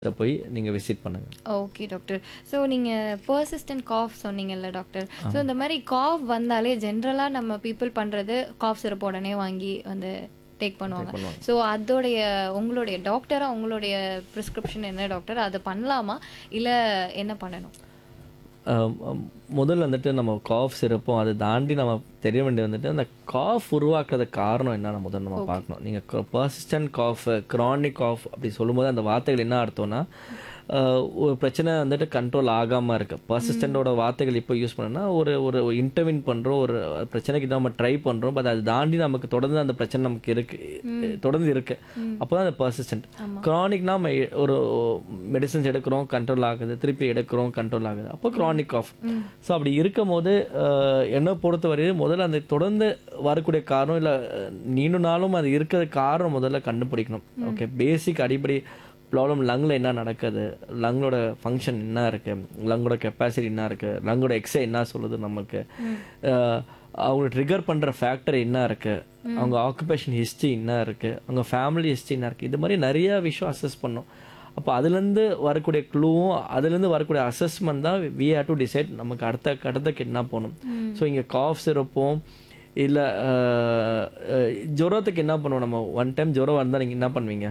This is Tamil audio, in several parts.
போய் நீங்கள் விசிட் பண்ணுங்க ஓகே டாக்டர் ஸோ நீங்கள் பர்சிஸ்டன்ட் காஃப் சொன்னீங்கல்ல டாக்டர் ஸோ இந்த மாதிரி காஃப் வந்தாலே ஜென்ரலாக நம்ம பீப்புள் பண்ணுறது காஃப் சிரப் உடனே வாங்கி வந்து டேக் பண்ணுவாங்க பண்ணுவாங்க. ஸோ அதோடைய உங்களுடைய டாக்டராக உங்களுடைய ப்ரிஸ்கிரிப்ஷன் என்ன டாக்டர் அதை பண்ணலாமா இல்லை என்ன பண்ணணும் ஆம், ஆம், முதல்ல வந்துட்டு நம்ம காஃப் சிறப்பும் அதை தாண்டி நம்ம தெரிய வேண்டியது வந்துட்டு அந்த காஃப் உருவாக்குறது காரணம் என்னன்னு முதல்ல நம்ம பார்க்கணும் நீங்கள் பர்சிஸ்டன்ட் காஃப் க்ரானிக் காஃப் அப்படி சொல்லும்போது அந்த வார்த்தைகள் என்ன அர்த்தம்னா ஆஹ், ஒரு பிரச்சனை வந்துட்டு கண்ட்ரோல் ஆகாமல் இருக்கு பர்சிஸ்டண்டோட வார்த்தைகள் இப்போ யூஸ் பண்ணோம்னா ஒரு ஒரு இன்டர்வின் பண்ணுறோம் ஒரு பிரச்சனைக்கு நம்ம ட்ரை பண்ணுறோம் பட் அதை தாண்டி நமக்கு தொடர்ந்து அந்த பிரச்சனை நமக்கு இருக்கு தொடர்ந்து இருக்கு அப்போ தான் அந்த பர்சிஸ்டன்ட் க்ரானிக்னா நம்ம எ- ஒரு மெடிசன்ஸ் எடுக்கிறோம் கண்ட்ரோல் ஆகுது திருப்பி எடுக்கிறோம் கண்ட்ரோல் ஆகுது அப்போ க்ரானிக் ஆஃப் ஸோ அப்படி இருக்கும் போது ஆஹ், என்னை பொறுத்தவரையும் முதல்ல அந்த தொடர்ந்து வரக்கூடிய காரணம் இல்லை நீண்ட நாளும் அது இருக்கிற காரணம் முதல்ல கண்டுபிடிக்கணும் ஓகே பேசிக் அடிப்படை ப்ராப்ளம் லங்கில் என்ன நடக்குது லங்கோட ஃபங்க்ஷன் என்ன இருக்கு லங்கோட கெப்பாசிட்டி என்ன இருக்கு லங்கோட எக்ஸை என்ன சொல்லுது நமக்கு ஆஹ், அவங்க ட்ரிகர் பண்ணுற ஃபேக்டர் என்ன இருக்கு அவங்க ஆக்குபேஷன் ஹிஸ்ட்ரி என்ன இருக்கு அவங்க ஃபேமிலி ஹிஸ்ட்ரி என்ன இருக்கு இது மாதிரி நிறைய விஷயம் அசஸ் பண்ணோம் அப்போ அதுலேருந்து வரக்கூடிய க்ளூவும் அதுலேருந்து வரக்கூடிய அசஸ்மெண்ட் தான் வி ஹேவ் டு டிசைட் நமக்கு அடுத்த கட்டத்துக்கு என்ன போகணும் ஸோ இங்கே காஃப் சிறப்பும் இல்லை ஜுரத்துக்கு என்ன பண்ணுவோம் நம்ம ஒன் டைம் ஜுரம் வந்தால் நீங்கள் என்ன பண்ணுவீங்க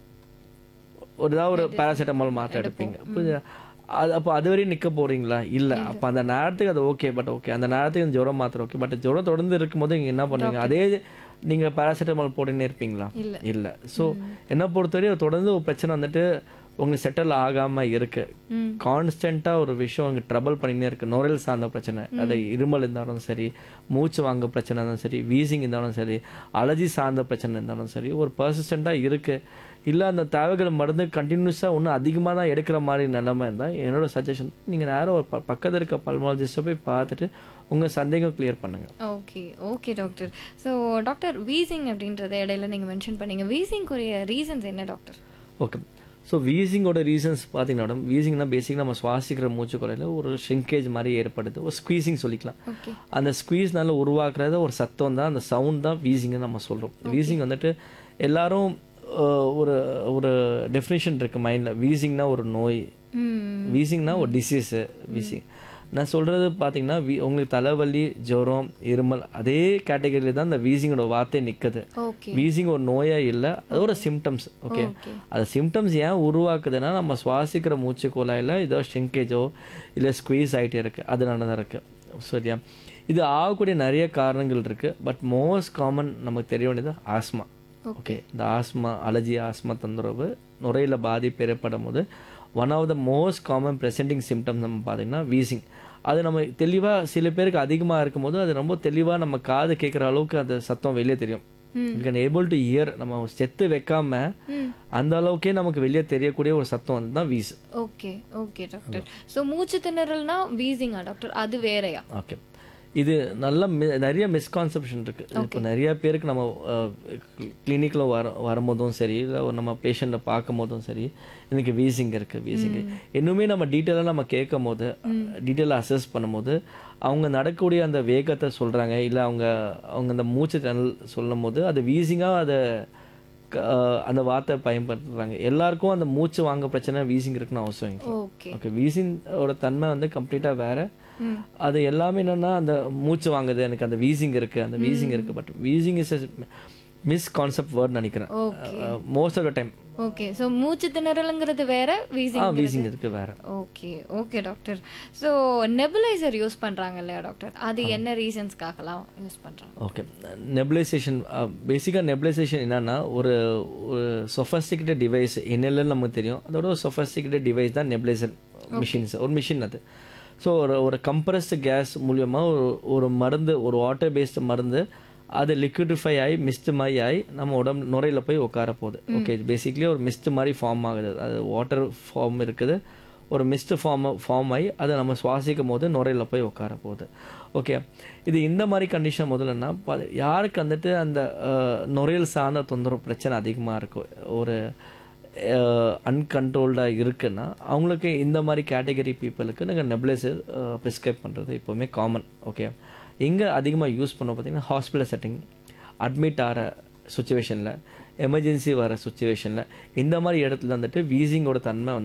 ஒரு ஏதாவது ஒரு பேராசிட்டமால் மாத்திரை எடுப்பீங்க புரியுதா? அது அப்போ அது வரையும் நிற்க போறீங்களா இல்லை அப்போ அந்த நேரத்துக்கு அது ஓகே பட் ஓகே அந்த நேரத்துக்கு இந்த ஜுரம் மாத்திரை ஓகே பட் ஜுரம் தொடர்ந்து இருக்கும்போது நீங்கள் என்ன பண்ணுவீங்க அதே நீங்கள் பேராசிட்டமால் போட்டுன்னே இருப்பீங்களா இல்ல. இல்லை ஸோ என்ன பொறுத்தவரையும் தொடர்ந்து ஒரு பிரச்சனை வந்துட்டு உங்களுக்கு செட்டில் ஆகாமல் இருக்கு ம் கான்ஸ்டண்ட்டாக ஒரு விஷயம் அங்கே ட்ரபிள் பண்ணினே இருக்கு நுரையீரல் சார்ந்த பிரச்சனை அது இருமல் இருந்தாலும் சரி மூச்சு வாங்க பிரச்சனை இருந்தாலும் சரி வீசிங் இருந்தாலும் சரி அலர்ஜி சார்ந்த பிரச்சனை இருந்தாலும் சரி ஒரு பர்சிஸ்டண்ட்டாக இருக்கு இல்லை அந்த தேவைகள் மருந்து கண்டினியூஸாக இன்னும் அதிகமாக தான் எடுக்கிற மாதிரி நிலைமை இருந்தால் என்னோட சஜஷன் நீங்கள் நேரம் ஒரு ப- பக்கத்துல இருக்க பல்மாலஜிஸ்ட்டை போய் பார்த்துட்டு உங்கள் சந்தேகம் கிளியர் பண்ணுங்க okay okay doctor so doctor wheezing அப்படின்றத இடையில நீங்கள் மென்ஷன் பண்ணீங்க வீசிங்குரிய ரீசன்ஸ் என்ன டாக்டர் ஓகே ஸோ வீசிங்கோட ரீசன்ஸ் பார்த்தீங்கன்னா மேடம் வீசிங்னா பேசிக் நம்ம சுவாசிக்கிற மூச்சுக்குறையில் ஒரு ஷ்ரிங்கேஜ் மாதிரி ஏற்படுது ஒரு ஸ்குவீசிங் சொல்லிக்கலாம் ஓகே அந்த ஸ்குவீஸ்னால உருவாக்குறது ஒரு சத்தம் தான் அந்த சவுண்ட் தான் வீசிங்னு நம்ம சொல்கிறோம் வீசிங் வந்துட்டு எல்லாரும் அஹ், ஒரு ஒரு டெஃபினேஷன் இருக்குது மைண்டில் வீசிங்னா ஒரு நோய் ம் வீசிங்னா ஒரு டிசீஸு வீசிங் நான் சொல்கிறது பார்த்தீங்கன்னா வீ உங்களுக்கு தலைவலி ஜுரம் இருமல் அதே கேட்டகரியில் தான் இந்த வீசிங்கோட வார்த்தை நிற்குது ஓகே வீசிங் ஒரு நோயா இல்லை அது ஒரு சிம்டம்ஸ் ஓகே ஓகே அது சிம்டம்ஸ் ஏன் உருவாக்குதுன்னா நம்ம சுவாசிக்கிற மூச்சு குழாயில் ஏதோ ஷிங்கேஜோ இல்லை ஸ்குவீஸ் ஆகிட்டே இருக்கு அதனால தான் இருக்கு சரியா இது ஆகக்கூடிய நிறைய காரணங்கள் இருக்கு பட் மோஸ்ட் காமன் நமக்கு தெரிய வேண்டியது ஆஸ்மா ஓகே இந்த ஆஸ்மா அலர்ஜி ஆஸ்மா தொந்தரவு நுரையில் பாதிப்பு ஏற்படும் போது one of the most common presenting symptoms நம்ம பார்த்தீங்கன்னா வீசிங் அது நம்ம தெளிவாக சில பேருக்கு அதிகமாக இருக்கும்போது அது ரொம்ப தெளிவாக நம்ம காது கேட்குற அளவுக்கு அந்த சத்தம் வெளியே தெரியும் you can able to hear நம்ம செத்து வைக்காம ம் அந்த அளவுக்கே நமக்கு வெளியே தெரியக்கூடிய ஒரு சத்தம் வந்து தான் wheeze okay okay doctor so மூச்சு திணறல்னா வீசிங்கா டாக்டர் அது வேறயா ஓகே இது நல்ல மி- நிறைய மிஸ்கான்செப்ஷன் இருக்கு இப்போ நிறைய பேருக்கு நம்ம கிளினிக்கில் வர வரும்போதும் சரி இல்லை நம்ம பேஷண்ட்டை பார்க்கும் போதும் சரி எனக்கு வீசிங் இருக்கு வீசிங் இன்னுமே நம்ம டீட்டெயிலாக நம்ம கேட்கும் போது டீட்டெயிலாக அசஸ் பண்ணும்போது அவங்க நடக்கக்கூடிய அந்த வேகத்தை சொல்றாங்க இல்லை அவங்க அவங்க அந்த மூச்சு திணறல் சொல்லும் போது அது வீசிங்காக அதை க- அஹ் அந்த வார்த்தை பயன்படுத்துறாங்க எல்லாருக்கும் அந்த மூச்சு வாங்க பிரச்சனை வீசிங் இருக்குன்னு அவசியம் இல்லை. ஓகே ஓகே வீசிங்கோட தன்மை வந்து கம்ப்ளீட்டாக வேற ம் அது எல்லாமே என்னன்னா அந்த மூச்சு வாங்குது எனக்கு அந்த வீசிங் இருக்கு அந்த வீசிங் இருக்கு but wheezing is miss concept word நினைக்கிறேன் okay most of the time okay so மூச்சு திணறலுங்கிறது வேற ஆ வீசிங் வீசிங் இருக்கு வேற okay okay doctor so nebuliser use பண்றாங்க இல்லையா டாக்டர் அது என்ன ரீசன்ஸ்க்காகலாம் யூஸ் பண்றாங்க ஓகே நெபுலைசேஷன் பேசிக்காக நெபுலைசேஷன் என்னன்னா ஒரு ஒரு சொஃபஸ்டிகேட்டட் டிவைஸ் என்னெல்லாம் நமக்கு தெரியும் அதோட ஒரு சொஃபஸ்டிகேட்டட் டிவைஸ் தான் நெபுலைசர் மிஷின்ஸ் ஒரு மிஷின் அது ஸோ ஒரு ஒரு கம்ப்ரஸ்டு கேஸ் மூலியமாக ஒரு ஒரு மருந்து ஒரு வாட்டர் பேஸ்டு மருந்து அது லிக்விடிஃபை ஆகி மிஸ்ட் மாதிரி ஆகி நம்ம உடம்பு நுரையில் போய் உட்கார போகுது ஓகே பேசிக்லி ஒரு மிஸ்ட் மாதிரி ஃபார்ம் ஆகுது அது வாட்டர் ஃபார்ம் இருக்குது ஒரு மிஸ்ட் ஃபார்ம் ஃபார்ம் ஆகி அதை நம்ம சுவாசிக்கும் போது நுரையில் போய் உட்கார போகுது ஓகே இது இந்த மாதிரி கண்டிஷன் முதல்லன்னா ப- யாருக்கு வந்துட்டு அந்த அஹ், நுரையீரல் சார்ந்த தொந்தரவு பிரச்சனை அதிகமாக இருக்கும் ஒரு அன்கண்ட்ரோல்டாக இருக்குன்னா அவங்களுக்கு இந்த மாதிரி கேட்டகரி பீப்புளுக்கு நாங்கள் நெப்லைசர் ப்ரிஸ்கிரைப் பண்ணுறது எப்போவுமே காமன் ஓகே எங்கே அதிகமாக யூஸ் பண்ணோம் பார்த்தீங்கன்னா ஹாஸ்பிட்டல் செட்டிங் அட்மிட் ஆகிற சுச்சுவேஷனில் எமர்ஜென்சி வர சுச்சுவேஷனில் இந்த மாதிரி இடத்துல வந்துட்டு வீசிங்கோட தன்மை வந்து